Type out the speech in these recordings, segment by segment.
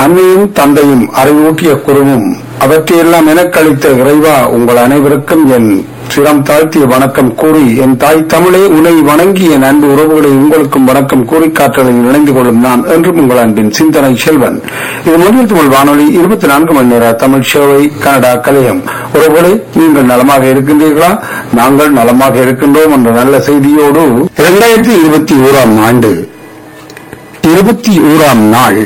அன்னையும் தந்தையும் அறிவூட்டிய குருவும் அவற்றையெல்லாம் எனக்களித்த இறைவா உங்கள் அனைவருக்கும் என் சிரம் தாழ்த்திய வணக்கம் கூறி என் தாய் தமிழே உன்னை வணங்கி என் அன்பு உறவுகளை உங்களுக்கும் வணக்கம் கூறி காற்றலில் இணைந்து கொள்ளும் நான் என்றும் உங்கள் அன்பின் சிந்தனை செல்வன் இது முதல் தமிழ் வானொலி இருபத்தி நான்கு மணி நேர தமிழ் சேவை கனடா கலையம் உறவுகளை நீங்கள் நலமாக இருக்கின்றீர்களா நாங்கள் நலமாக இருக்கின்றோம் என்ற நல்ல செய்தியோடு இரண்டாயிரத்தி இருபத்தி ஓராம் ஆண்டு இருபத்தி ஓராம் நாள்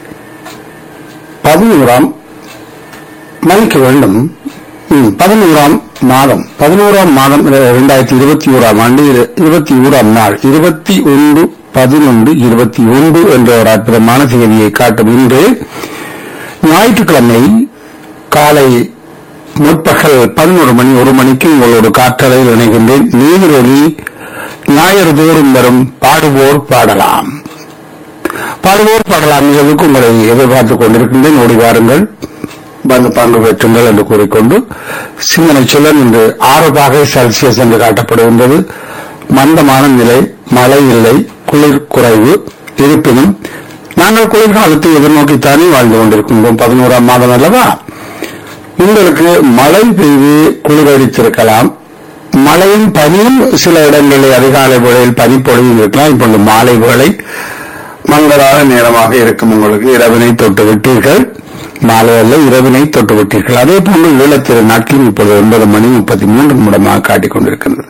பதினோராம் மன்னிக்க வேண்டும் ம், பதினோராம் மாதம் பதினோராம் மாதம் இரண்டாயிரத்தி இருபத்தி ஓராம் ஆண்டு இரு- இருபத்தி ஓராம் நாள் இருபத்தி ஒன்று பதினொன்று இருபத்தி ஒன்று என்ற ஒரு அற்புதமான செய்தியை காட்டும் இன்று ஞாயிற்றுக்கிழமை காலை முற்பகல் பதினோரு மணி ஒரு மணிக்கு உங்களோடு காற்றலையில் இணைகின்றேன் நீதிரொலி ஞாயிறு தோறும் வரும் பாடுவோர் பாடலாம் பாடுவோர் பாடலாம் நிகழ்வுக்கு உங்களை எதிர்பார்த்துக் கொண்டிருக்கின்றேன் ஓடி வாருங்கள் வந்து பங்கு பெற்றுங்கள் என்று கூறிக்கொண்டு சிந்தனை சொல்லன் இன்று ஆறு பாகை செல்சியஸ் என்று காட்டப்படுகின்றது மந்தமான நிலை மழை இல்லை குளிர் குறைவு இருப்பினும் நாங்கள் குளிர்காலத்தை எதிர்நோக்கித்தானே வாழ்ந்து கொண்டிருக்கின்றோம் பதினோராம் மாதம் அல்லவா உங்களுக்கு மழை பெய்து குளிரடித்திருக்கலாம் மழையும் பனியும் சில இடங்களில் அதிகாலை வேளையில் பனிப்பொழியும் இருக்கலாம் இப்பொழுது மாலை வேளை மங்களான நேரமாக இருக்கும் உங்களுக்கு இரவினை தொட்டு விட்டீர்கள் மாலை அல்ல இரவினை தொட்டு விட்டீர்கள் அதே போன்று ஈழத்திரு நாட்டிலும் இப்பொழுது ஒன்பது மணி முப்பத்தி மூன்று நிமிடமாக காட்டிக் கொண்டிருக்கின்றது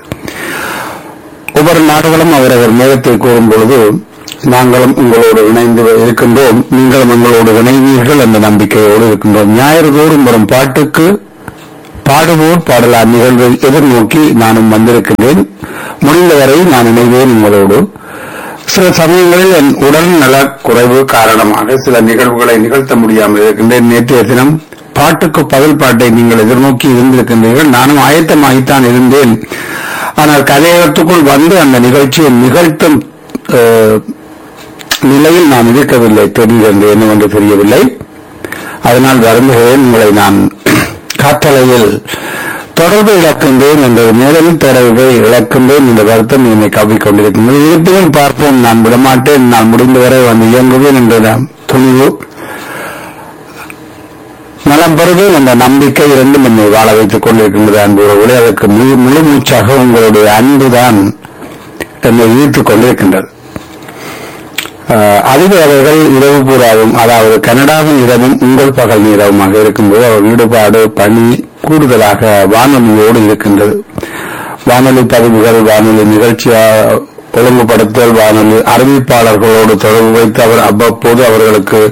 ஒவ்வொரு நாடுகளும் அவரவர் நேரத்தை கூறும் பொழுது நாங்களும் உங்களோடு இணைந்து இருக்கின்றோம் நீங்களும் எங்களோடு இணைவீர்கள் என்ற நம்பிக்கையோடு இருக்கின்றோம் ஞாயிறு தோறும் வரும் பாட்டுக்கு பாடுவோர் பாடலாம் நிகழ்வை எதிர்நோக்கி நானும் வந்திருக்கின்றேன் முடிந்தவரை நான் இணைவேன் உங்களோடு சில சமயங்களில் என் உடல் நல குறைவு காரணமாக சில நிகழ்வுகளை நிகழ்த்த முடியாமல் இருக்கின்றேன் நேற்றைய தினம் பாட்டுக்கு பதில் பாட்டை நீங்கள் எதிர்நோக்கி இருந்திருக்கின்றீர்கள் நானும் ஆயத்தமாகித்தான் இருந்தேன் ஆனால் கதையகத்துக்குள் வந்து அந்த நிகழ்ச்சியை நிகழ்த்தும் அஹ், நிலையில் நான் இருக்கவில்லை தெரிகிறது என்னவென்று தெரியவில்லை அதனால் வருந்துகிறேன் உங்களை நான் காற்றலையில் தொடர்பு இழக்கின்றேன் என்ற மேலும் தொடர்பை இழக்கின்றேன் என்ற வருத்தம் என்னை கவ்விக்கொண்டிருக்கின்றது இருப்பினும் பார்ப்போம் நான் விடமாட்டேன் நான் முடிந்தவரை வந்து இயங்குவேன் என்ற நான் துணிவு நலம் பெறுவேன் என்ற நம்பிக்கை இரண்டும் என்னை வாழ வைத்துக் கொண்டிருக்கின்றது அன்பு உறவுகளே அதற்கு முழு முழு மூச்சாக உங்களுடைய அன்புதான் என்னை ஈர்த்துக் கொண்டிருக்கின்றது ஆஹ் அதிக அவர்கள் இரவு பூராவும் அதாவது கனடாவின் இரவும் உங்கள் பகல் இரவுமாக இருக்கும்போது அவர் ஈடுபாடு பணி கூடுதலாக வானொலியோடு இருக்கின்றது வானொலி பதிவுகள் வானொலி நிகழ்ச்சியா ஒழுங்குபடுத்தல் வானொலி அறிவிப்பாளர்களோடு தொடர்பு வைத்து அவர் அவ்வப்போது அவர்களுக்கு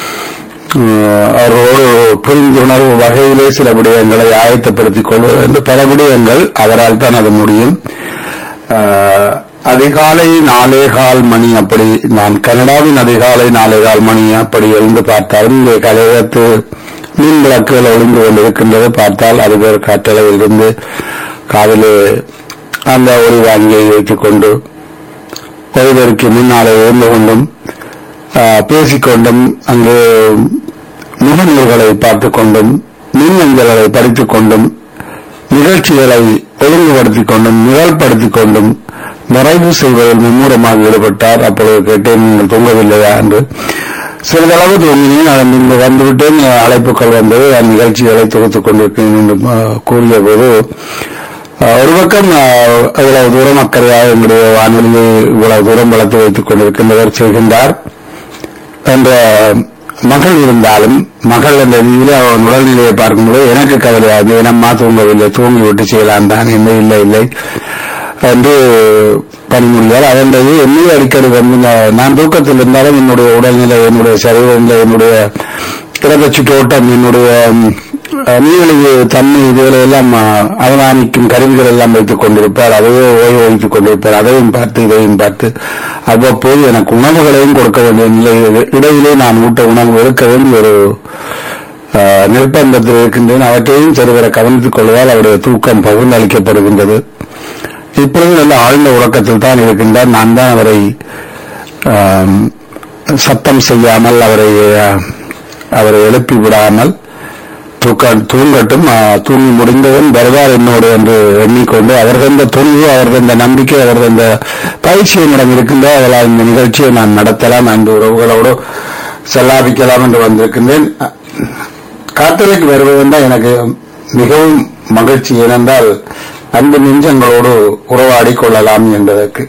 ஆஹ், அவர்களோடு புரிந்துணர்வு வகையிலே சில விடயங்களை ஆயத்தப்படுத்திக் கொள்வது என்று பல விடயங்கள் அவரால் தான் அது முடியும் ஆஹ், அதிகாலை நாலே கால் மணி அப்படி நான் கனடாவின் அதிகாலை நாலே கால் மணி அப்படி எழுந்து பார்த்தாலும் இங்கே கலையத்து மின் விளக்குகள் ஒளிந்து கொண்டிருக்கின்றது பார்த்தால் அது பேர் காற்றளவில் இருந்து காதிலே அந்த ஒளி வாங்கியை வைத்துக் கொண்டு ஒருவருக்கு முன்னாலே இருந்து கொண்டும் ஆஹ், பேசிக்கொண்டும் அங்கு முகநூல்களை பார்த்துக் கொண்டும் மின்னஞ்சல்களை படித்துக் கொண்டும் நிகழ்ச்சிகளை ஒழுங்குபடுத்திக் கொண்டும் நிரல்படுத்திக் கொண்டும் நிறைவு செய்வதில் மும்முரமாக ஈடுபட்டார் அப்பொழுது கேட்டேன் நீங்கள் தூங்கவில்லையா என்று சிறிதளவு தூங்கினேன் அதன் பின்பு வந்துவிட்டேன் அழைப்புகள் வந்தது அந்த நிகழ்ச்சிகளை தொகுத்துக் கொண்டிருக்கிறேன் என்று ஆஹ், கூறிய போது ஆஹ், ஒரு பக்கம் ஆஹ், இவ்வளவு தூரம் அக்கறையாக என்னுடைய வானொலியை இவ்வளவு தூரம் வளர்த்து வைத்துக் கொண்டிருக்கின்றவர் செய்கின்றார் என்ற மகள் இருந்தாலும் மகள் என்ற ரீதியில் அவன் உடல்நிலையை பார்க்கும்போது எனக்கு கவலையாது என்னம்மா தூங்கவில்லை தூங்கி விட்டு செய்யலாம் தான் இல்லை இல்லை இல்லை என்று பணிமொழியால் அதன்றது என்னையே அடிக்கடி வந்து நான் நான் தூக்கத்தில் இருந்தாலும் என்னுடைய உடல்நிலை என்னுடைய சரீரநிலை என்னுடைய இறந்த சுற்றோட்டம் என்னுடைய ம், நீரிழிவு தன்மை இதுகளை எல்லாம் அஹ், அவதானிக்கும் கருவிகள் எல்லாம் வைத்துக் கொண்டிருப்பார் அதையே ஓய்வு வைத்துக் கொண்டிருப்பார் அதையும் பார்த்து இதையும் பார்த்து அவ்வப்போது எனக்கு உணவுகளையும் கொடுக்க வேண்டிய நிலை இடையிலே நான் ஊட்ட உணவு எடுக்க வேண்டிய ஒரு அஹ், நிர்பந்தத்தில் இருக்கின்றேன் அவற்றையும் சரிவர கவனித்துக் கொள்வதால் அவருடைய தூக்கம் பகிர்ந்தளிக்கப்படுகின்றது இப்பொழுது நல்ல ஆழ்ந்த உறக்கத்தில் தான் இருக்கின்றார் நான் தான் அவரை ஆம், சத்தம் செய்யாமல் அவரை அஹ், அவரை எழுப்பி விடாமல் தூக்க தூங்கட்டும் ஆ, தூங்கி முடிந்தவன் வருவார் என்னோடு என்று எண்ணிக்கொண்டு அவர்கள் இந்த துணிவு அவர்கள் இந்த நம்பிக்கை அவர்கள் இந்த பயிற்சி என்னிடம் இருக்கின்ற அதனால் இந்த நிகழ்ச்சியை நான் நடத்தலாம் அன்பு உறவுகளோடு செல்லாபிக்கலாம் என்று வந்திருக்கின்றேன் காத்தலைக்கு வருவதென்றால் எனக்கு மிகவும் மகிழ்ச்சி ஏனென்றால் அன்பு நெஞ்சங்களோடு உறவாடிக் கொள்ளலாம் என்பதற்கு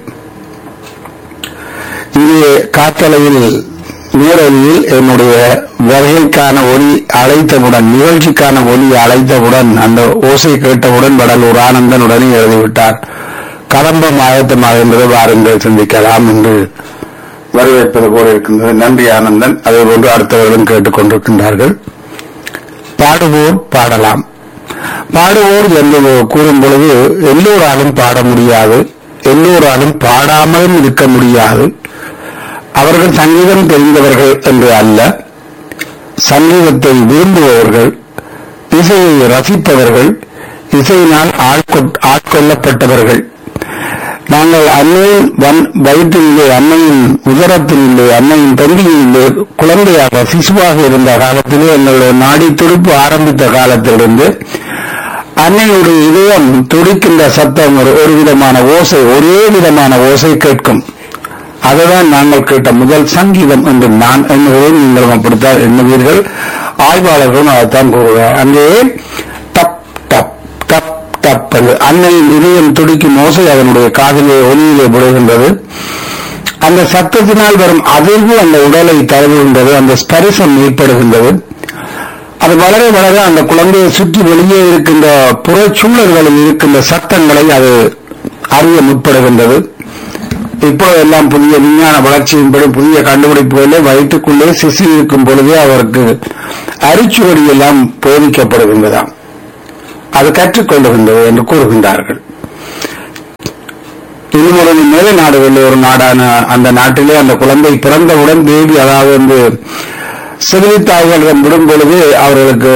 இங்கே காத்தலையில் நேரடியில் என்னுடைய வருகைக்கான ஒலி அழைத்தவுடன் நிகழ்ச்சிக்கான ஒலி அழைத்தவுடன் அந்த ஓசை கேட்டவுடன் வடலூர் ஆனந்தன் உடனே எழுதிவிட்டார் கதம்பம் ஆயத்தமாகின்றது வாருங்கள் சிந்திக்கலாம் என்று வரவேற்பது போல இருக்கின்றது நன்றி ஆனந்தன் அதே போன்று அடுத்தவர்களும் கேட்டுக் கொண்டிருக்கின்றார்கள் பாடுவோர் பாடலாம் பாடுவோர் என்று கூறும் பொழுது எல்லோராலும் பாட முடியாது எல்லோராலும் பாடாமலும் இருக்க முடியாது அவர்கள் சங்கீதம் தெரிந்தவர்கள் என்று அல்ல சங்கீதத்தை விரும்புபவர்கள் இசையை ரசிப்பவர்கள் இசையினால் ஆட்கொ- ஆட்கொள்ளப்பட்டவர்கள் நாங்கள் அன்னையின் வன்- வயிற்றிலே அன்னையின் உதரத்திலே அன்னையின் தந்தியிலே குழந்தையாக சிசுவாக இருந்த காலத்திலே எங்களுடைய நாடி துடிப்பு ஆரம்பித்த காலத்திலிருந்து அன்னையுடைய இதயம் துடிக்கின்ற சத்தம் ஒரு ஒரு விதமான ஓசை ஒரே விதமான ஓசை கேட்கும் அதுதான் நாங்கள் கேட்ட முதல் சங்கீதம் என்று நான் எண்ணுவதை நீங்களும் அப்படித்தான் எண்ணுவீர்கள் ஆய்வாளர்களும் அதைத்தான் கூறுவார் அங்கே டப் டப் டப் டப் என்று அன்னையின் இதயம் துடிக்கும் ஓசை அதனுடைய காதிலே ஒலியிலே விடுகின்றது அந்த சத்தத்தினால் வரும் அதிர்வு அந்த உடலை தழுவுகின்றது அந்த ஸ்பரிசம் ஏற்படுகின்றது அது வளர வளர அந்த குழந்தையை சுற்றி வெளியே இருக்கின்ற புறச்சூழல்களில் இருக்கின்ற சத்தங்களை அது அறிய முற்படுகின்றது இப்போது எல்லாம் புதிய விஞ்ஞான வளர்ச்சியின்படி புதிய கண்டுபிடிப்புகளே வயிற்றுக்குள்ளே சிசு இருக்கும் பொழுதே அவருக்கு அரிச்சுவடி எல்லாம் போதிக்கப்படுகின்றதாம் அது கற்றுக்கொள்ளுகின்றது என்று கூறுகின்றார்கள் இன்னொரு மேலை நாடுகளில் ஒரு நாடான அந்த நாட்டிலே அந்த குழந்தை பிறந்தவுடன் பேபி அதாவது வந்து சிறுத்தாய்களிடம் விடும் பொழுது அவர்களுக்கு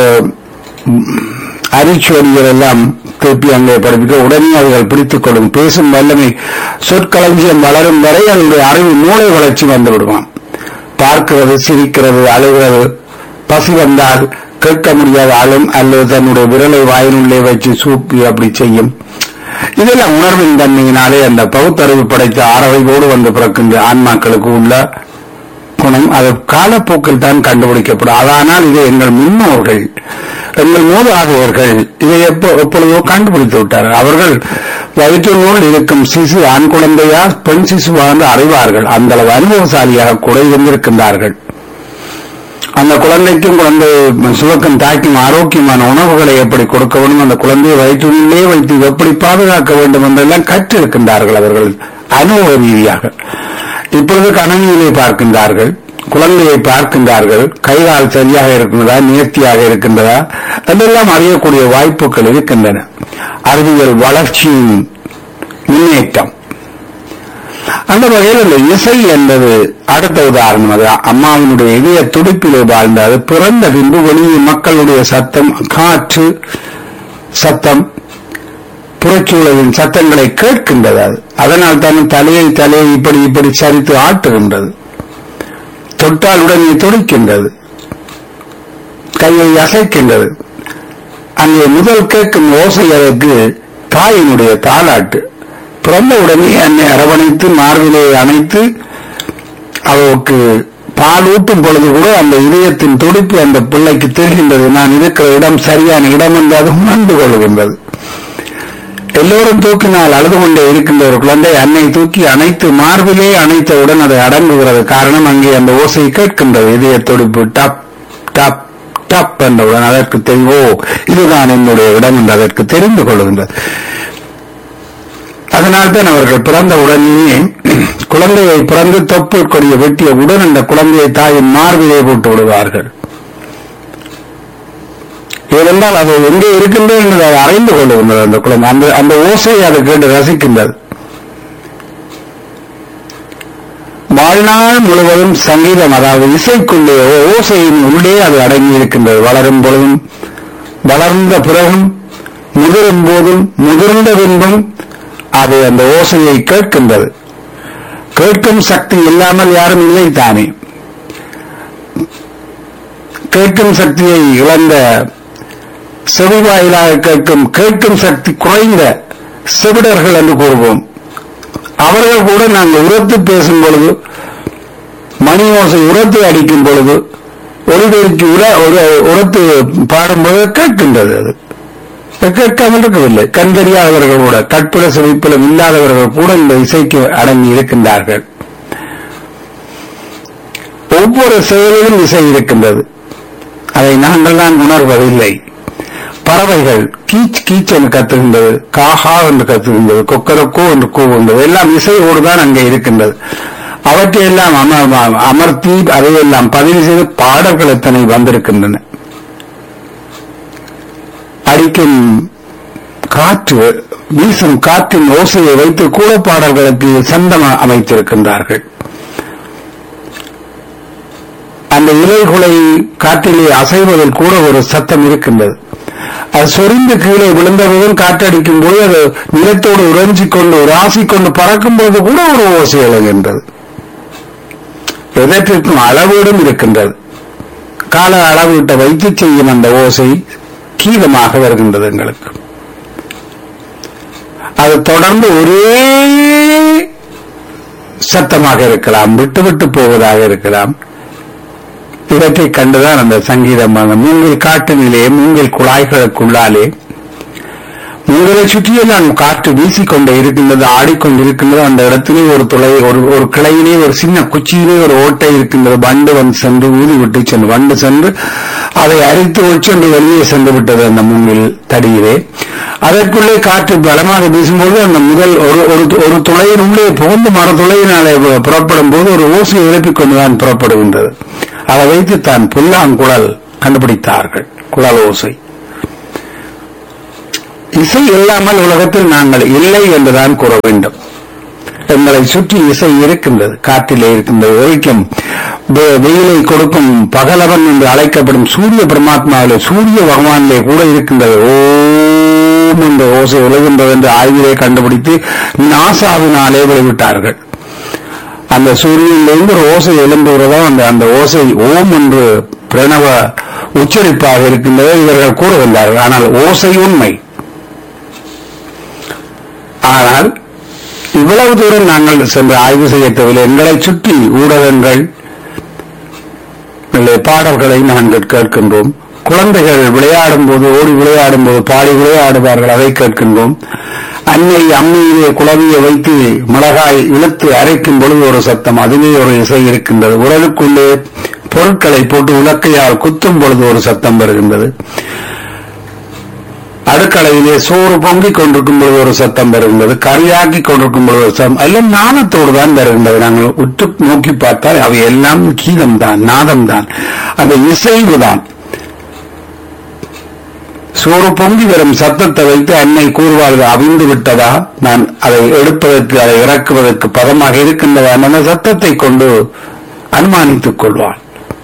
அரிச்சுவடிகள் எல்லாம் திருப்பி அங்கே படிப்பிக்க உடனே அவர்கள் பிடித்துக் கொள்ளும் பேசும் வல்லமை சொற்களஞ்சியம் வளரும் வரை அதனுடைய அறிவு மூளை வளர்ச்சி வந்து விடுவான் பார்க்கிறது சிரிக்கிறது அழுகிறது பசி வந்தால் கேட்க முடியாத அழும் அல்லது தன்னுடைய விரலை வாயினுள்ளே வச்சு சூப்பி அப்படி செய்யும் இதெல்லாம் உணர்வின் தன்மையினாலே அந்த பகுத்தறிவு படைத்த ஆறவைவோடு வந்து பிறக்கின்ற ஆன்மாக்களுக்கு உள்ள குணம் அது காலப்போக்கில் தான் கண்டுபிடிக்கப்படும் அதானால் இது எங்கள் முன்னோர்கள் எங்கள் மூதாதையர்கள் இதை எப்போ எப்பொழுதோ கண்டுபிடித்து விட்டார்கள் அவர்கள் வயிற்றினுள் இருக்கும் சிசு ஆண் குழந்தையா பெண் சிசுவா என்று அறிவார்கள் அந்த அளவு அனுபவசாலியாக கூட இருந்திருக்கின்றார்கள் அந்த குழந்தைக்கும் குழந்தை சுவக்கும் தாய்க்கும் ஆரோக்கியமான உணவுகளை எப்படி கொடுக்க வேண்டும் அந்த குழந்தையை வயிற்றினுள்ளே வைத்து எப்படி பாதுகாக்க வேண்டும் என்றெல்லாம் கற்றிருக்கின்றார்கள் அவர்கள் அனுபவ ரீதியாக இப்பொழுது கணனியிலே பார்க்கின்றார்கள் குழந்தையை பார்க்கின்றார்கள் கைகால் சரியாக இருக்கின்றதா நேர்த்தியாக இருக்கின்றதா என்றெல்லாம் அறியக்கூடிய வாய்ப்புகள் இருக்கின்றன அறிவியல் வளர்ச்சியின் முன்னேற்றம் அந்த வகையில் இந்த இசை என்பது அடுத்த உதாரணம் அது அம்மாவினுடைய இதய துடிப்பிலே வாழ்ந்த அது பிறந்த பின்பு வெளியே மக்களுடைய சத்தம் காற்று சத்தம் புறச்சூழலின் சத்தங்களை கேட்கின்றது அது அதனால் தான் தலையை தலையை இப்படி இப்படி சரித்து ஆட்டுகின்றது தொட்டால் உடனே துடிக்கின்றது கையை அசைக்கின்றது அங்கே முதல் கேட்கும் ஓசை அதற்கு தாயினுடைய தாலாட்டு பிறந்த உடனே என்னை அரவணைத்து மார்பிலே அணைத்து அவருக்கு பால் ஊட்டும் பொழுது கூட அந்த இதயத்தின் துடிப்பு அந்த பிள்ளைக்கு தெரிகின்றது நான் இருக்கிற இடம் சரியான இடம் என்று அது உணர்ந்து கொள்கின்றது எல்லோரும் தூக்கினால் அழுது கொண்டே இருக்கின்ற ஒரு குழந்தை அன்னை தூக்கி அணைத்து மார்பிலே அணைத்தவுடன் அது அடங்குகிறது காரணம் அங்கே அந்த ஓசை கேட்கின்றது இதய துடிப்பு டப் டப் டப் என்றவுடன் அதற்கு தெரிவோ இதுதான் என்னுடைய இடம் என்று அதற்கு தெரிந்து கொள்கின்றது அதனால்தான் அவர்கள் பிறந்த உடனேயே குழந்தையை பிறந்து தொப்பு கொடிய வெட்டிய உடன் அந்த குழந்தையை தாயின் மார்பிலே போட்டு விடுவார்கள் ஏனென்றால் அது எங்கே இருக்கின்றது என்று அதை அறிந்து கொள்ளுகின்றது அந்த குழந்தை அந்த அந்த ஓசையை அதை கேட்டு ரசிக்கின்றது வாழ்நாள் முழுவதும் சங்கீதம் அதாவது இசைக்குள்ளே ஓசையின் உள்ளே அது அடங்கி இருக்கின்றது வளரும் பொழுதும் வளர்ந்த பிறகும் முதிரும் போதும் முதிர்ந்த பின்பும் அது அந்த ஓசையை கேட்கின்றது கேட்கும் சக்தி இல்லாமல் யாரும் இல்லை தானே கேட்கும் சக்தியை இழந்த செவிவாயிலாக கேட்கும் கேட்கும் சக்தி குறைந்த செவிடர்கள் என்று கூறுவோம் அவர்கள் கூட நாங்கள் உரத்து பேசும் பொழுது மணி ஓசை உரத்தை அடிக்கும் பொழுது ஒருவருக்கு உர ஒரு உரத்து பாடும்போது கேட்கின்றது அது இப்ப கேட்காமல் இருக்கவில்லை கண்டறியாதவர்கள் கூட கற்புல செழிப்பிலும் இல்லாதவர்கள் கூட இந்த இசைக்கு அடங்கி இருக்கின்றார்கள் ஒவ்வொரு செயலிலும் இசை இருக்கின்றது அதை நாங்கள் தான் உணர்வதில்லை பறவைகள் கீச் கீச் என்று கத்துகின்றது காஹா என்று கத்துகின்றது கொக்கரக்கோ என்று கூவுகின்றது எல்லாம் இசையோடு தான் அங்கே இருக்கின்றது அவற்றையெல்லாம் அம- அமர்த்தி அதையெல்லாம் பதிவு செய்து பாடல்கள் எத்தனை வந்திருக்கின்றன அடிக்கும் காற்று வீசும் காற்றின் ஓசையை வைத்து கூட பாடல்களுக்கு சந்தம் அமைத்திருக்கின்றார்கள் அந்த இலைகுலை காற்றிலே அசைவதில் கூட ஒரு சத்தம் இருக்கின்றது அது சொரிந்து கீழே விழுந்தவுடன் காற்றடிக்கும் போது அது நிலத்தோடு உறைஞ்சிக் கொண்டு உராசிக் கொண்டு பறக்கும் போது கூட ஒரு ஓசை எழுகின்றது எதற்கும் அளவீடும் இருக்கின்றது கால அளவீட்டை வைத்து செய்யும் அந்த ஓசை கீதமாக வருகின்றது எங்களுக்கு அது தொடர்ந்து ஒரே சத்தமாக இருக்கலாம் விட்டு விட்டு போவதாக இருக்கலாம் இவற்றை கண்டுதான் அந்த சங்கீதம் அந்த மூங்கில் காட்டு நிலையே மூங்கில் குழாய்களுக்குள்ளாலே மூங்கலை சுற்றியெல்லாம் காற்று வீசிக்கொண்டே இருக்கின்றது ஆடிக்கொண்டிருக்கின்றது அந்த இடத்திலே ஒரு துளை ஒரு ஒரு கிளையிலே ஒரு சின்ன குச்சியிலே ஒரு ஓட்டை இருக்கின்றது வண்டு வந்து சென்று ஊதி விட்டு சென்று வண்டு சென்று அதை அரித்து ஒச்சென்று வெளியே சென்று விட்டது அந்த மூங்கில் தடியிலே அதற்குள்ளே காற்று பலமாக வீசும்போது அந்த முதல் ஒரு ஒரு ஒரு துளையின் உள்ளே புகுந்து மர துளையினாலே புறப்படும் போது ஒரு ஓசையை எழுப்பிக் கொண்டுதான் புறப்படுகின்றது அதை வைத்து தான் புல்லாங்குழல் கண்டுபிடித்தார்கள் குழல் ஓசை இசை இல்லாமல் உலகத்தில் நாங்கள் இல்லை என்றுதான் கூற வேண்டும் எங்களை சுற்றி இசை இருக்கின்றது காற்றிலே இருக்கின்றது ஒழிக்கும் வெ- வெயிலை கொடுக்கும் பகலவன் என்று அழைக்கப்படும் சூரிய பிரமாத்மாவிலே சூரிய பகவானிலே கூட இருக்கின்றது ஓம் என்ற ஓசை விழுகின்றது என்று ஆய்விலே கண்டுபிடித்து நாசாவினாலே விளைவிட்டார்கள் அந்த சூரியனிலிருந்து ஒரு ஓசை எழும்புகிறதோ அந்த அந்த ஓசை ஓம் என்று பிரணவ உச்சரிப்பாக இருக்கின்றதை இவர்கள் கூறுகின்றார்கள் ஆனால் ஓசை உண்மை ஆனால் இவ்வளவு தூரம் நாங்கள் சென்று ஆய்வு செய்ய தேவையில்லை எங்களை சுற்றி ஊடகங்கள் இல்லை, பாடல்களை நாங்கள் கேட்கின்றோம் குழந்தைகள் விளையாடும் போது ஓடி விளையாடும் போது பாடி விளையாடுவார்கள் அதை கேட்கின்றோம் அன்னை அம்மியிலே குழவியை வைத்து மிளகாய் இழுத்து அரைக்கும் பொழுது ஒரு சத்தம் அதிலே ஒரு இசை இருக்கின்றது உடலுக்குள்ளே பொருட்களை போட்டு உலக்கையால் குத்தும் பொழுது ஒரு சத்தம் வருகின்றது அடுக்கலையிலே சோறு பொங்கிக் கொண்டிருக்கும் பொழுது ஒரு சத்தம் வருகின்றது கரியாக்கி கொண்டிருக்கும் பொழுது ஒரு சத்தம் எல்லாம் நாதத்தோடு தான் வருகின்றது நாங்கள் உற்று நோக்கி பார்த்தால் அவை எல்லாம் கீதம் தான் நாதம் தான் அந்த இசைவு தான் சோறு பொங்கி வரும் சத்தத்தை வைத்து அன்னை கூறுவார்கள் அவிழ்ந்து விட்டதா நான் அதை எடுப்பதற்கு அதை இறக்குவதற்கு பதமாக இருக்கின்றதா அந்த சத்தத்தை கொண்டு அனுமானித்துக் கொள்வாள்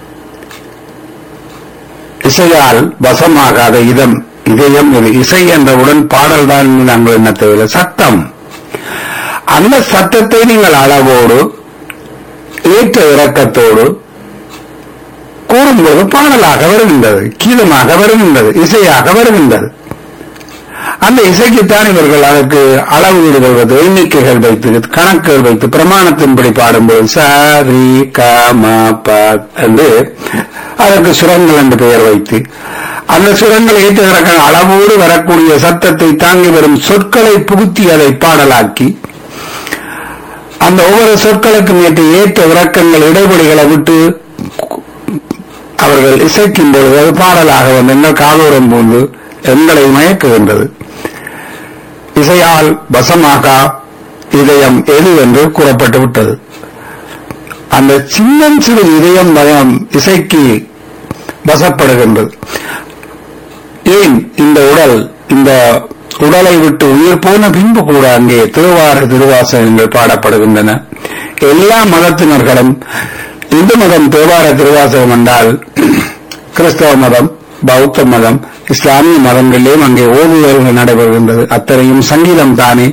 இசையால் வசமாகாத இதம் இதயம் இது இசை என்றவுடன் பாடல் தான் நாங்கள் என்ன தேவையில்லை சத்தம் அந்த சத்தத்தை நீங்கள் அளவோடு ஏற்ற இறக்கத்தோடு கூறும்போது பாடலாக வருகின்றது கீதமாக வருகின்றது இசையாக வருகின்றது அந்த இசைக்குத்தான் இவர்கள் அதற்கு அளவீடுகள் வைத்து எண்ணிக்கைகள் வைத்து கணக்குகள் வைத்து பிரமாணத்தின்படி பாடும்போது சாரி கம ப என்று அதற்கு சுரங்கள் என்று பெயர் வைத்து அந்த சுரங்கள் ஏற்றுகிற அளவோடு வரக்கூடிய சத்தத்தை தாங்கி வரும் சொற்களை புகுத்தி அதை பாடலாக்கி அந்த ஒவ்வொரு சொற்களுக்கும் ஏற்ற ஏற்ற இறக்கங்கள் இடைவெளிகளை விட்டு அவர்கள் இசைக்கும் பொழுது அது பாடலாக வந்து எங்கள் காதோரம் போன்று எங்களை மயக்குகின்றது இசையால் வசமாக இதயம் எது என்று கூறப்பட்டு விட்டது அந்த சின்னஞ்சிறு இதயம் பயம் இசைக்கு வசப்படுகின்றது ஏன் இந்த உடல் இந்த உடலை விட்டு உயிர் போன பின்பு கூட அங்கே திருவார திருவாசகங்கள் பாடப்படுகின்றன எல்லா மதத்தினர்களும் இந்து மதம் தேவார திருவாசகம் என்றால் கிறிஸ்தவ மதம் பௌத்த மதம் இஸ்லாமிய மதங்களிலேயும் அங்கே ஓதுதல்கள் நடைபெறுகின்றது அத்தனையும் சங்கீதம் தானே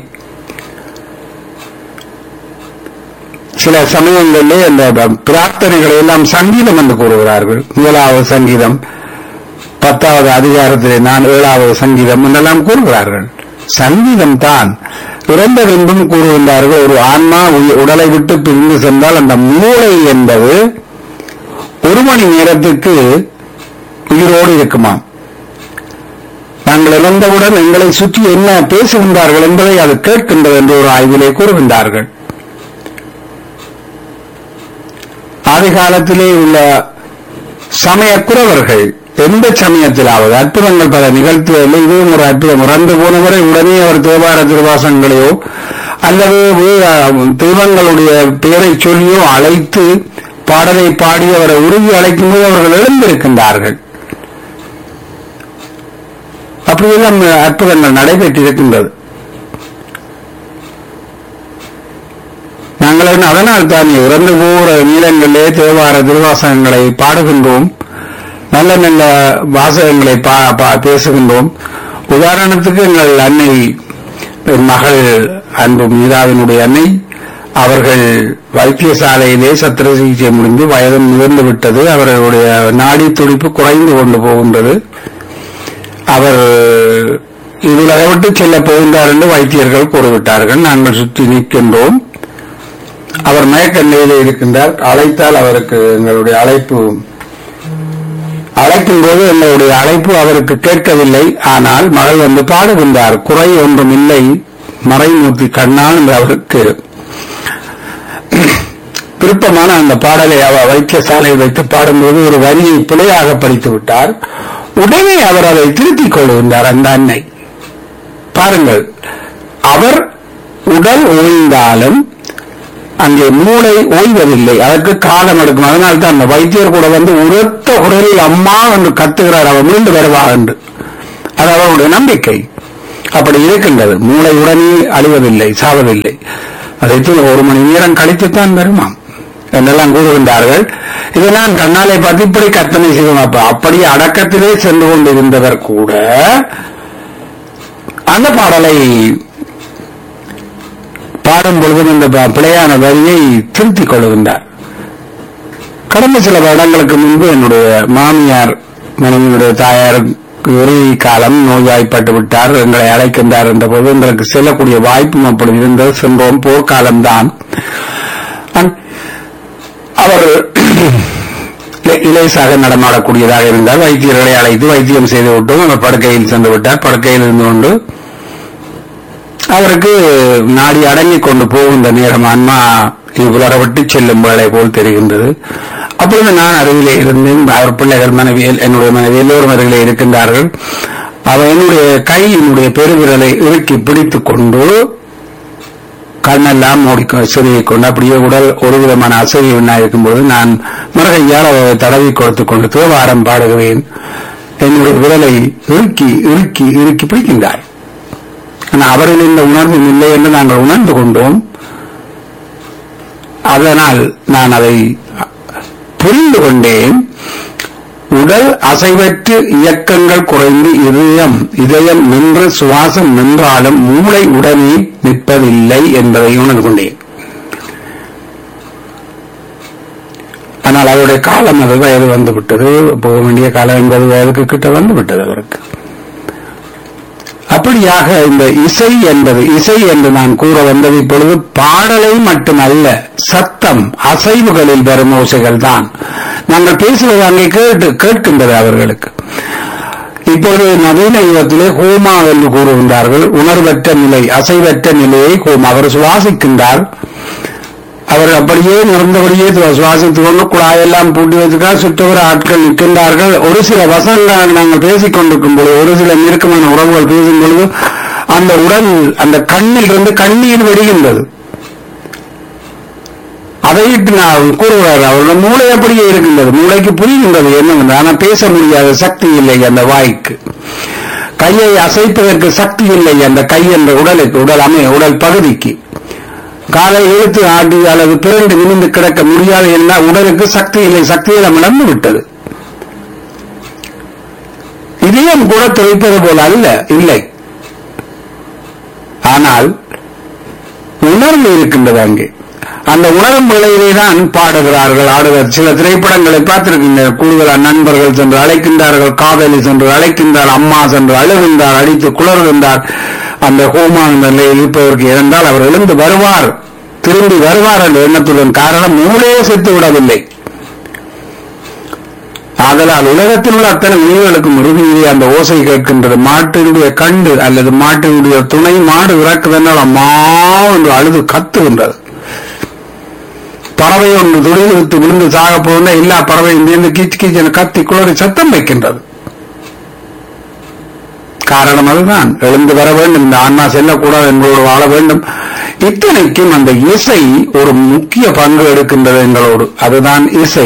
சில சமயங்களிலே அந்த பிரார்த்தனைகளை எல்லாம் சங்கீதம் என்று கூறுகிறார்கள் முதலாவது சங்கீதம் பத்தாவது அதிகாரத்திலே நான் ஏழாவது சங்கீதம் என்றெல்லாம் கூறுகிறார்கள் சங்கீதம் தான் இறந்த பின்பும் கூறுகின்றார்கள் ஒரு ஆன்மா உய- உடலை விட்டு பிரிந்து சென்றால் அந்த மூளை என்பது ஒரு மணி நேரத்துக்கு உயிரோடு இருக்குமாம் நாங்கள் இறந்தவுடன் எங்களை சுற்றி என்ன பேசுகின்றார்கள் என்பதை அது கேட்கின்றது என்று ஒரு ஆய்விலே கூறுகின்றார்கள் ஆதி காலத்திலே உள்ள சமய குறவர்கள் எந்த சமயத்திலாவது அற்புதங்கள் பல நிகழ்த்துவதில் இதுவும் ஒரு அற்புதம் இறந்து போனவரை உடனே அவர் தேவார திருவாசங்களையோ அல்லது வே- தெய்வங்களுடைய பெயரை சொல்லியோ அழைத்து பாடலை பாடி அவரை உருகி அழைக்கும் போது அவர்கள் எழுந்திருக்கின்றார்கள் அப்படியெல்லாம் அற்புதங்கள் நடைபெற்றிருக்கின்றது நாங்கள் என்ன அதனால் தான் இறந்து போகிற நீளங்களிலே தேவார திருவாசகங்களை பாடுகின்றோம் நல்ல நல்ல வாசகங்களை பா- பா- பேசுகின்றோம் உதாரணத்துக்கு எங்கள் அன்னை என் மகள் அன்பு மீதாவினுடைய அன்னை அவர்கள் வைத்தியசாலையிலே சத்திர சிகிச்சை முடிந்து வயது முதிர்ந்து விட்டது அவர்களுடைய நாடி துடிப்பு குறைந்து கொண்டு போகின்றது அவர் இதில் விட்டு செல்ல போகின்றார் என்று வைத்தியர்கள் கூறிவிட்டார்கள் நாங்கள் சுற்றி நிற்கின்றோம் அவர் மயக்க நிலையிலே இருக்கின்றார் அழைத்தால் அவருக்கு எங்களுடைய அழைப்பு அழைக்கும் போது எங்களுடைய அழைப்பு அவருக்கு கேட்கவில்லை ஆனால் மகள் வந்து பாடுகின்றார் குறை ஒன்றும் இல்லை மறைமூர்த்தி கண்ணால் என்று அவருக்கு விருப்பமான அந்த பாடலை அவர் வைத்தியசாலையில் வைத்து பாடும்போது ஒரு வரியை பிழையாக படித்து விட்டார் உடனே அவர் அதை திருத்திக் கொள்கின்றார் அந்த அன்னை பாருங்கள் அவர் உடல் ஓய்ந்தாலும் அங்கே மூளை ஓய்வதில்லை அதற்கு காலம் எடுக்கும் அதனால் தான் அந்த வைத்தியர் கூட வந்து உரத்த குரலில் அம்மா என்று கத்துகிறார் அவர் மீண்டு வருவா என்று அது அவருடைய நம்பிக்கை அப்படி இருக்கின்றது மூளை உடனே அழிவதில்லை சாவதில்லை அதைத்து ஒரு மணி நேரம் கழித்துத்தான் வருமாம் என்றெல்லாம் கூறுகின்றார்கள் இதை நான் கண்ணாலை பார்த்து இப்படி கற்பனை செய்வோம் அப்ப அப்படி அடக்கத்திலே சென்று கொண்டிருந்தவர் கூட அந்த பாடலை பாடும் பொழுது இந்த ப- பிழையான வரியை திருத்திக் கொள்கின்றார் கடந்த சில வருடங்களுக்கு முன்பு என்னுடைய மாமியார் மனைவியுடைய தாயாருக்கு இறுதி காலம் நோய்வாய்ப்பட்டு விட்டார் எங்களை அழைக்கின்றார் என்ற போது எங்களுக்கு செல்லக்கூடிய வாய்ப்பும் அப்படி இருந்தது சென்றோம் போர்க்காலம்தான் அன்- அவர் இலே- இலேசாக நடமாடக்கூடியதாக இருந்தால் வைத்தியர்களை அழைத்து வைத்தியம் செய்து விட்டோம் அவர் படுக்கையில் சென்று விட்டார் படுக்கையில் இருந்து கொண்டு அவருக்கு நாடி அடங்கி கொண்டு போகின்ற நேரம் அன்மா இவ்வுலர விட்டு செல்லும் வேலை போல் தெரிகின்றது அப்பொழுது நான் அருகிலே இருந்தேன் அவர் பிள்ளைகள் மனைவி என்னுடைய மனைவி எல்லோரும் அருகிலே இருக்கின்றார்கள் அவர் என்னுடைய கை என்னுடைய பெருவிரலை இறுக்கி பிடித்துக் கொண்டு கண்ணெல்லாம் மூடி சிறுகிக் கொண்டு அப்படியே உடல் ஒரு விதமான அசைவு இருக்கும்போது நான் மறுகையால் அவரை தடவி கொடுத்துக் கொண்டு தேவாரம் பாடுகிறேன் என்னுடைய விரலை இறுக்கி இறுக்கி இறுக்கி பிடிக்கின்றார் ஆனால் அவர்கள் இந்த உணர்வும் இல்லை என்று நாங்கள் உணர்ந்து கொண்டோம் அதனால் நான் அதை புரிந்து கொண்டேன் உடல் அசைவற்று இயக்கங்கள் குறைந்து இதயம் இதயம் நின்று சுவாசம் நின்றாலும் மூளை உடனே நிற்பதில்லை என்பதை உணர்ந்து கொண்டேன் ஆனால் அவருடைய காலம் அது வயது வந்துவிட்டது போக வேண்டிய காலம் எண்பது வயதுக்கு கிட்ட வந்துவிட்டது அவருக்கு அப்படியாக இந்த இசை என்பது இசை என்று நான் கூற வந்தது இப்பொழுது பாடலை மட்டுமல்ல சத்தம் அசைவுகளில் வரும் ஓசைகள் தான் நாங்கள் பேசுவது அங்கே கேட்டு கேட்கின்றது அவர்களுக்கு இப்பொழுது நவீன யுகத்திலே ஹோமா என்று கூறுகின்றார்கள் உணர்வற்ற நிலை அசைவற்ற நிலையை ஹோமா அவர் சுவாசிக்கின்றார் அவர் அப்படியே நிறந்தபடியே சுவாசித்துக் கொண்டு குழாயெல்லாம் பூட்டி வைத்துக்கார் சுற்றவர் ஆட்கள் நிற்கின்றார்கள் ஒரு சில வசனங்கள் நாங்கள் பேசிக் கொண்டிருக்கும் பொழுது ஒரு சில நெருக்கமான உறவுகள் பேசும் பொழுது அந்த உடல் அந்த கண்ணில் இருந்து கண்ணீர் வெடிகின்றது அதையிட்டு நான் கூறுகிறார் அவருடைய மூளை அப்படியே இருக்கின்றது மூளைக்கு புரிகின்றது என்னவென்று ஆனால் பேச முடியாத சக்தி இல்லை அந்த வாய்க்கு கையை அசைப்பதற்கு சக்தி இல்லை அந்த கை என்ற உடலுக்கு உடல் அமை உடல் பகுதிக்கு காலை இழுத்து ஆடி அல்லது பிறண்டு நிமிந்து கிடக்க முடியாது என்ன உடலுக்கு சக்தி இல்லை சக்தியிடம் இழந்து விட்டது இதயம் கூட துவைப்பது போல அல்ல இல்லை ஆனால் உணர்வு இருக்கின்றது அங்கே அந்த உணரும் வேளையிலே தான் பாடுகிறார்கள் ஆடுகிறார் சில திரைப்படங்களை பார்த்திருக்கின்ற கூடுதலாக நண்பர்கள் சென்று அழைக்கின்றார்கள் காதலி சென்று அழைக்கின்றார் அம்மா சென்று அழுகின்றார் அடித்து குளறுகின்றார் அந்த கோமான நிலையில் இருப்பதற்கு இருந்தால் அவர் எழுந்து வருவார் திரும்பி வருவார் என்ற எண்ணத்துடன் காரணம் மூளையே செத்து விடவில்லை ஆதலால் உலகத்தில் உள்ள அத்தனை உயிர்களுக்கும் இறுதியிலே அந்த ஓசை கேட்கின்றது மாட்டினுடைய கண்டு அல்லது மாட்டினுடைய துணை மாடு இறக்குதென்றால் அம்மா என்று அழுது கத்துகின்றது பறவை ஒன்று துணிந்து விட்டு விழுந்து சாக போகின்ற எல்லா பறவையும் சேர்ந்து கீச்சு கீச்சென கத்தி குளறி சத்தம் வைக்கின்றது காரணம் அதுதான் எழுந்து வர வேண்டும் இந்த ஆன்மா செல்லக்கூடாது என்பதோடு வாழ வேண்டும் இத்தனைக்கும் அந்த இசை ஒரு முக்கிய பங்கு எடுக்கின்றது எங்களோடு அதுதான் இசை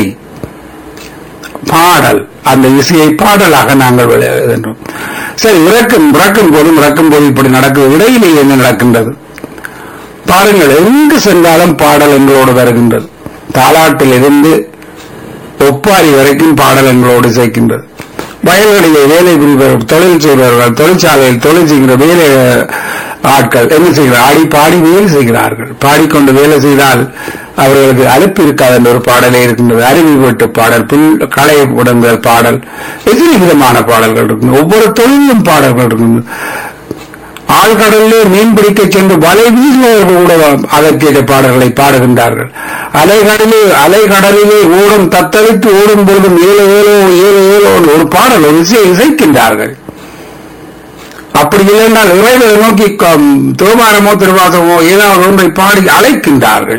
பாடல் அந்த இசையை பாடலாக நாங்கள் விளையாடுகின்றோம் சரி இறக்கும் இறக்கும் போதும் இறக்கும் போது இப்படி நடக்குது இடையிலே என்ன நடக்கின்றது பாருங்கள் எங்கு சென்றாலும் பாடல் எங்களோடு வருகின்றது தாலாட்டில் இருந்து ஒப்பாரி வரைக்கும் பாடல் எங்களோடு சேர்க்கின்றது வயல்களிலே வேலை புரிபவர்கள் தொழில் செய்பவர்கள் தொழிற்சாலையில் தொழில் செய்கிற வேலை ஆட்கள் என்ன செய்கிறார் ஆடி பாடி வேலை செய்கிறார்கள் பாடிக்கொண்டு வேலை செய்தால் அவர்களுக்கு அலுப்பு இருக்காது என்ற ஒரு பாடலே இருக்கின்றது அருவி வெட்டு பாடல் புல் களை உடங்குதல் பாடல் எத்தனை விதமான பாடல்கள் இருக்கு ஒவ்வொரு தொழிலும் பாடல்கள் இருக்கு ஆழ்கடலிலே மீன் பிடிக்க சென்று வலை வீசுபவர்கள் கூட அதற்கேற்ற பாடல்களை பாடுகின்றார்கள் அலைகடலிலே அலைகடலிலே ஓடும் தத்தளித்து ஓடும் பொழுதும் ஏழு ஏழோ ஏழு ஏழோ ஒரு பாடல் ஒரு இசை இசைக்கின்றார்கள் அப்படி இல்லைன்றால் இறைவனை நோக்கி திருவாரமோ திருவாசமோ ஏதாவது ஒன்றை பாடி அழைக்கின்றார்கள்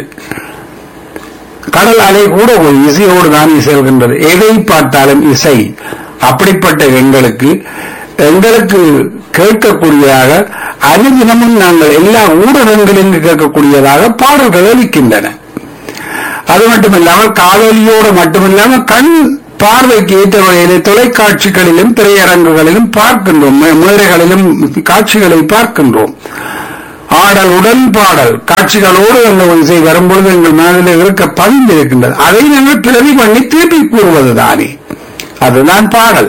கடல் அலை கூட ஒரு இசையோடு தான் செல்கின்றது எதை பார்த்தாலும் இசை அப்படிப்பட்ட எங்களுக்கு எங்களுக்கு கேட்கக்கூடியதாக அனுதினமும் நாங்கள் எல்லா ஊடகங்களிலும் கேட்கக்கூடியதாக பாடல்கள் அளிக்கின்றன அது மட்டுமில்லாமல் காதலியோடு மட்டுமில்லாமல் கண் பார்வைக்கு ஏற்ற வகையிலே தொலைக்காட்சிகளிலும் திரையரங்குகளிலும் பார்க்கின்றோம் மேடைகளிலும் காட்சிகளை பார்க்கின்றோம் ஆடல் உடன் பாடல் காட்சிகளோடு அந்த இசை வரும்பொழுது எங்கள் மனதில் இருக்க பதிந்து இருக்கின்றது அதை நாங்கள் பிறவி பண்ணி திருப்பி கூறுவது தானே அதுதான் பாடல்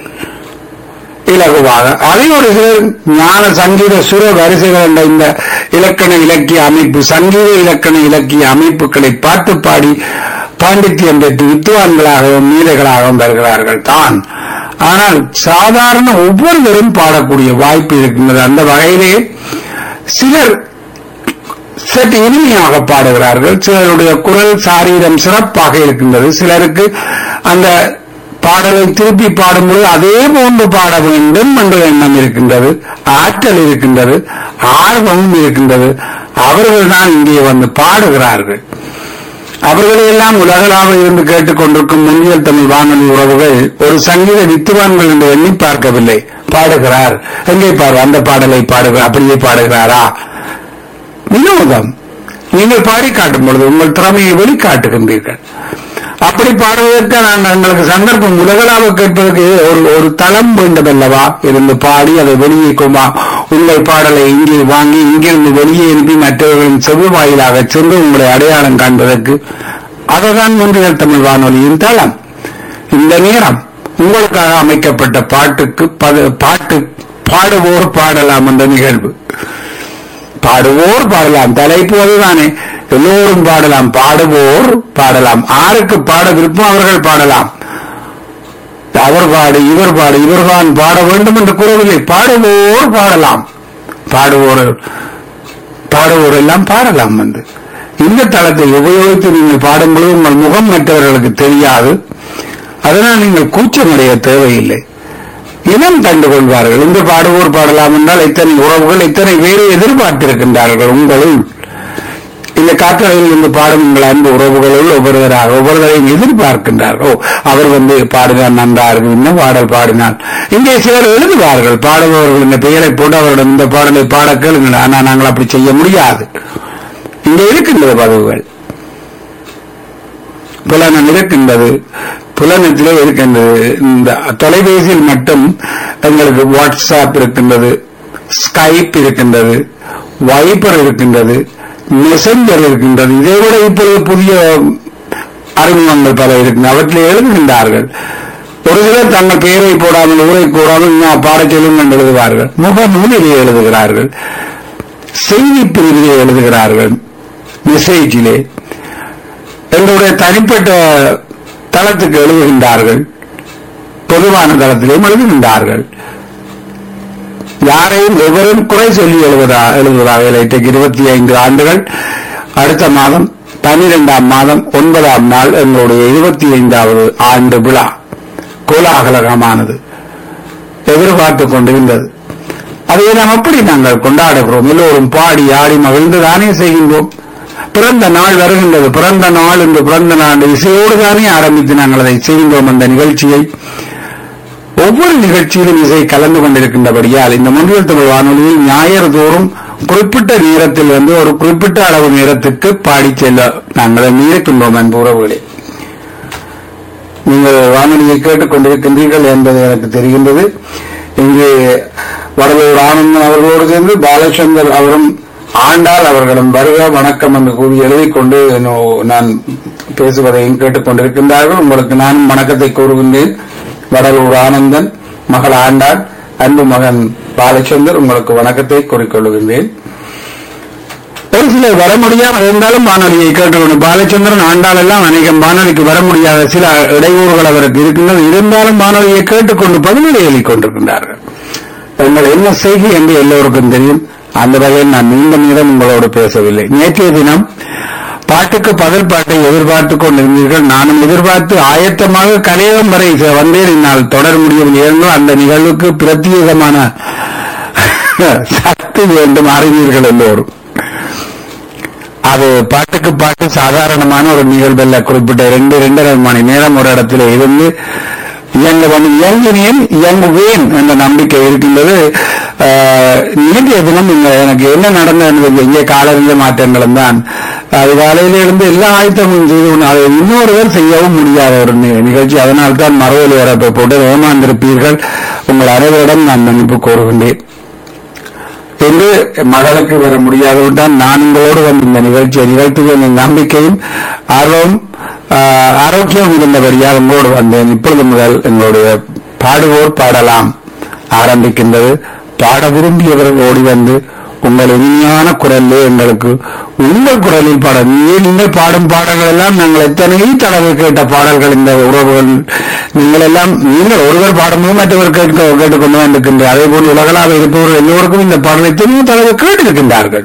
இலகுவாக அதை ஒரு சிலர் ஞான சங்கீத சுர வரிசைகள் என்ற இந்த இலக்கண இலக்கிய அமைப்பு சங்கீத இலக்கண இலக்கிய அமைப்புகளை பார்த்து பாடி பாண்டித்யம் பெற்று வித்துவான்களாகவும் மீதைகளாகவும் வருகிறார்கள் தான் ஆனால் சாதாரண ஒவ்வொருவரும் பாடக்கூடிய வாய்ப்பு இருக்கின்றது அந்த வகையிலே சிலர் சற்று இனிமையாக பாடுகிறார்கள் சிலருடைய குரல் சாரீரம் சிறப்பாக இருக்கின்றது சிலருக்கு அந்த பாடலை திருப்பி பாடும்போது அதே போன்று பாட வேண்டும் என்ற எண்ணம் இருக்கின்றது ஆற்றல் இருக்கின்றது ஆர்வமும் இருக்கின்றது அவர்கள் தான் இங்கே வந்து பாடுகிறார்கள் அவர்களையெல்லாம் உலகளாக இருந்து கேட்டுக்கொண்டிருக்கும் முன்னியல் தமிழ் வானொலி உறவுகள் ஒரு சங்கீத வித்துவான்கள் என்று எண்ணி பார்க்கவில்லை பாடுகிறார் எங்கே பாரு அந்த பாடலை பாடுகிறார் அப்படியே பாடுகிறாரா வினோதம் நீங்கள் பாடி காட்டும் பொழுது உங்கள் திறமையை வெளிக்காட்டுகின்றீர்கள் அப்படி பாடுவதற்கு நான் எங்களுக்கு சந்தர்ப்பம் உலகளாக கேட்பதற்கு ஒரு ஒரு தளம் வேண்டுமல்லவா இருந்து பாடி அதை வெளியே கொமா உங்கள் பாடலை இங்கே வாங்கி இங்கிருந்து வெளியே அனுப்பி மற்றவர்களின் செவ்வு வாயிலாக சென்று உங்களை அடையாளம் காண்பதற்கு அதுதான் முன்றியல் தமிழ் வானொலியின் தளம் இந்த நேரம் உங்களுக்காக அமைக்கப்பட்ட பாட்டுக்கு பாட்டு பாடுவோர் பாடலாம் என்ற நிகழ்வு பாடுவோர் பாடலாம் தலைப்பு அதுதானே எல்லோரும் பாடலாம் பாடுவோர் பாடலாம் ஆருக்கு பாட விருப்பம் அவர்கள் பாடலாம் அவர் பாடு இவர் பாடு இவர்தான் பாட வேண்டும் என்று கூறவில்லை பாடுவோர் பாடலாம் பாடுவோர் பாடுவோர் எல்லாம் பாடலாம் வந்து இந்த தளத்தை உபயோகித்து நீங்கள் பாடும்போது உங்கள் முகம் மற்றவர்களுக்கு தெரியாது அதனால் நீங்கள் கூச்சமடைய தேவையில்லை இனம் கண்டு கொள்வார்கள் இந்த பாடுவோர் பாடலாம் என்றால் இத்தனை உறவுகள் இத்தனை வேறு எதிர்பார்த்திருக்கின்றார்கள் உங்களுள் இந்த காற்றலையில் இருந்து பாடும் உங்கள் அன்பு உறவுகளுள் ஒவ்வொருவராக ஒவ்வொருவரையும் எதிர்பார்க்கின்றார்கள் அவர் வந்து பாடினார் நன்றா இருக்கு இன்னும் பாடல் பாடினார் இங்கே சிலர் எழுதுவார்கள் பாடுபவர்கள் இந்த பெயரை போட்டு அவரிடம் இந்த பாடலை பாட கேளுங்கள் ஆனால் நாங்கள் அப்படி செய்ய முடியாது இங்கே இருக்கின்றது பதிவுகள் புலனம் இருக்கின்றது புலனத்திலே இருக்கின்றது இந்த தொலைபேசியில் மட்டும் எங்களுக்கு வாட்ஸ்அப் இருக்கின்றது ஸ்கைப் இருக்கின்றது வைபர் இருக்கின்றது மெசஞ்சர் இருக்கின்றது இதை விட இப்பொழுது புதிய அறிமுகங்கள் பல இருக்கின்றன அவற்றில் எழுதுகின்றார்கள் ஒரு சிலர் தங்கள் பெயரை போடாமல் ஊரை கூடாமல் பாடச் சொல்லும் என்று எழுதுவார்கள் முகநூலிலே எழுதுகிறார்கள் செய்தி பிரிவிலே எழுதுகிறார்கள் மெசேஜிலே எங்களுடைய தனிப்பட்ட தளத்துக்கு எழுதுகின்றார்கள் பொதுவான தளத்திலேயும் எழுதுகின்றார்கள் யாரையும் எவரும் குறை சொல்லி எழுவதா எழுதுவதாக இல்லை இன்றைக்கு இருபத்தி ஐந்து ஆண்டுகள் அடுத்த மாதம் பனிரெண்டாம் மாதம் ஒன்பதாம் நாள் எங்களுடைய இருபத்தி ஐந்தாவது ஆண்டு விழா கோலாகலகமானது எதிர்பார்த்துக் கொண்டிருந்தது அதை நாம் எப்படி நாங்கள் கொண்டாடுகிறோம் எல்லோரும் பாடி ஆடி மகிழ்ந்து தானே செய்கின்றோம் பிறந்த நாள் வருகின்றது பிறந்த நாள் என்று பிறந்த நாள் இசையோடு தானே ஆரம்பித்து நாங்கள் அதை செய்கின்றோம் அந்த நிகழ்ச்சியை ஒவ்வொரு நிகழ்ச்சியிலும் இசை கலந்து கொண்டிருக்கின்றபடியால் இந்த முன்னில் தமிழ் வானொலியில் ஞாயிறு தோறும் குறிப்பிட்ட நேரத்தில் வந்து ஒரு குறிப்பிட்ட அளவு நேரத்துக்கு பாடி செல்ல நாங்கள் நினைக்கின்றோம் அன்பு உறவுகளே நீங்கள் வானொலியை கேட்டுக் கொண்டிருக்கின்றீர்கள் என்பது எனக்கு தெரிகின்றது இங்கு வடலூர் ஆனந்தன் அவர்களோடு சேர்ந்து பாலச்சந்தர் அவரும் ஆண்டாள் அவர்களும் வருக வணக்கம் என்று கூறி எழுதிக் கொண்டு என்னோ- நான் பேசுவதையும் கேட்டுக் கொண்டிருக்கின்றார்கள் உங்களுக்கு நானும் வணக்கத்தை கூறுகின்றேன் வடலூர் ஆனந்தன் மகள் ஆண்டாள் அன்பு மகன் பாலச்சந்தர் உங்களுக்கு வணக்கத்தை கூறிக்கொள்கின்றேன் ஒரு சிலர் வர முடியாமல் இருந்தாலும் வானொலியை கேட்டுக்கொண்டு பாலச்சந்திரன் ஆண்டாள் எல்லாம் அநேகம் வானொலிக்கு வர முடியாத சில இடையூறுகள் அவருக்கு இருக்கின்றது இருந்தாலும் வானொலியை கேட்டுக்கொண்டு பதிலடி எழுதிக் கொண்டிருக்கின்றார்கள் எங்கள் என்ன செய்கை என்று எல்லோருக்கும் தெரியும் அந்த வகையில் நான் நீண்ட நேரம் உங்களோடு பேசவில்லை நேற்றைய தினம் பாட்டுக்கு பதில் பாட்டை எதிர்பார்த்துக் கொண்டிருந்தீர்கள் நானும் எதிர்பார்த்து ஆயத்தமாக கலையம் வரை வந்தேன் என்னால் தொடர முடியவில்லை என்றால் அந்த நிகழ்வுக்கு பிரத்யேகமான சக்தி வேண்டும் அறிவீர்கள் எல்லோரும் அது பாட்டுக்கு பாட்டு சாதாரணமான ஒரு நிகழ்வல்ல குறிப்பிட்ட ரெண்டு ரெண்டரை மணி நேரம் ஒரு இடத்துல இருந்து இயங்க வந்து இயங்கினேன் இயங்குவேன் என்ற நம்பிக்கை இருக்கின்றது ஆஹ், நேற்றைய தினம் இங்க எனக்கு என்ன நடந்தது இங்கே காலநிலை மாற்றங்களும் தான் அது காலையில இருந்து எல்லா ஆயத்தமும் செய்து கொண்டு அதை இன்னொருவர் செய்யவும் முடியாத ஒரு நி- நிகழ்ச்சி அதனால் தான் மரவொலி வரப்பை போட்டு ஏமாந்திருப்பீர்கள் உங்கள் அனைவரிடம் நான் மன்னிப்பு கோருகின்றேன் என்று மகளுக்கு வர முடியாதவுடன் நான் உங்களோடு வந்து இந்த நிகழ்ச்சியை நிகழ்த்துவேன் என்ற நம்பிக்கையும் ஆர்வம் ஆஹ், ஆரோக்கியம் இருந்தபடியால் உங்களோடு வந்தேன் இப்பொழுது முதல் எங்களுடைய பாடுவோர் பாடலாம் ஆரம்பிக்கின்றது பாட விரும்பியவர்கள் ஓடி வந்து உங்கள் இனிமையான குரலே எங்களுக்கு உங்கள் குரலில் பாட நீ நீங்கள் பாடும் பாடல்கள் எல்லாம் நாங்கள் எத்தனை தடவை கேட்ட பாடல்கள் இந்த உறவுகள் நீங்கள் எல்லாம் நீங்கள் ஒருவர் பாடும்போது மற்றவர் கேட்க கேட்டுக்கொண்டு வந்திருக்கின்ற அதே போல் உலகளாக இருப்பவர்கள் எல்லோருக்கும் இந்த பாடலை எத்தனையோ தடவை கேட்டிருக்கின்றார்கள்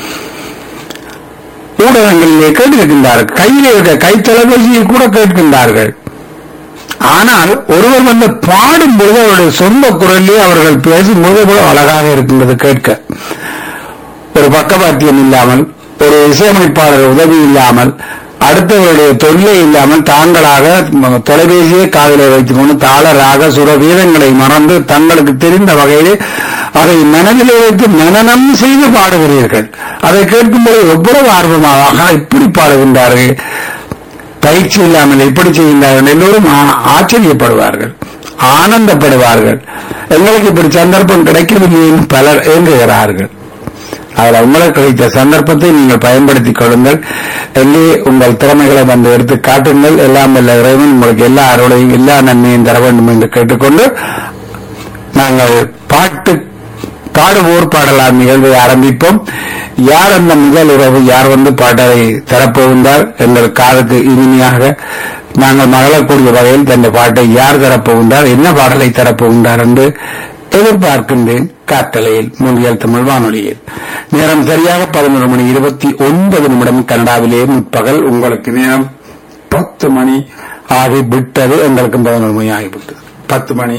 ஊடகங்களிலே கேட்டிருக்கின்றார்கள் கையில் இருக்க கை தொலைபேசியை கூட கேட்கின்றார்கள் ஆனால் ஒருவர் வந்து பாடும் பொழுது அவருடைய சொந்த குரலிலே அவர்கள் பேசும்போது கூட அழகாக இருக்கின்றது கேட்க ஒரு பக்கவாத்தியம் இல்லாமல் ஒரு இசையமைப்பாளர் உதவி இல்லாமல் அடுத்தவருடைய தொல்லை இல்லாமல் தாங்களாக ம- தொலைபேசியை காதிலே வைத்துக் கொண்டு தாள ராக சுர வீதங்களை மறந்து தங்களுக்கு தெரிந்த வகையிலே அதை மனதிலே வைத்து மனனம் செய்து பாடுகிறீர்கள் அதை கேட்கும்போது எவ்வளவு ஆர்வமாக ஆகா, இப்படி பாடுகின்றார்கள் பயிற்சி இல்லாமல் எப்படி செய்கின்றார்கள் எல்லோரும் ஆ- ஆச்சரியப்படுவார்கள் ஆனந்தப்படுவார்கள் எங்களுக்கு இப்படி சந்தர்ப்பம் கிடைக்கவில்லை என்று பலர் ஏங்குகிறார்கள் அதில் உங்களுக்கு கிடைத்த சந்தர்ப்பத்தை நீங்கள் பயன்படுத்திக் கொள்ளுங்கள் எங்கே உங்கள் திறமைகளை வந்து எடுத்து காட்டுங்கள் எல்லாம் வல்ல இறைவன் உங்களுக்கு எல்லா அருளையும் எல்லா நன்மையும் தர வேண்டும் என்று கேட்டுக்கொண்டு நாங்கள் பாட்டு பாடுவோர் பாடலாம் நிகழ்வை ஆரம்பிப்போம் யார் அந்த முதல் உறவு யார் வந்து பாட்டை தரப்போகின்றார் எங்கள் காதுக்கு இனிமையாக நாங்கள் மகளக்கூடிய வகையில் தந்த பாட்டை யார் தரப்போகின்றார் என்ன பாடலை தரப்போகின்றார் என்று எதிர்பார்க்கின்றேன் காற்றலையில் மூன்றியல் தமிழ் வானொலியில் நேரம் சரியாக பதினொரு மணி இருபத்தி ஒன்பது நிமிடம் கனடாவிலே முற்பகல் உங்களுக்கு நேரம் பத்து மணி ஆகிவிட்டது எங்களுக்கும் பதினொரு மணி ஆகிவிட்டது பத்து மணி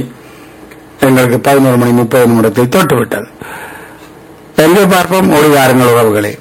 எங்களுக்கு பதினோரு மணி முப்பது நிமிடத்தை தொட்டுவிட்டது எங்கே பார்ப்போம் ஒரு வாரங்கள் உறவுகளே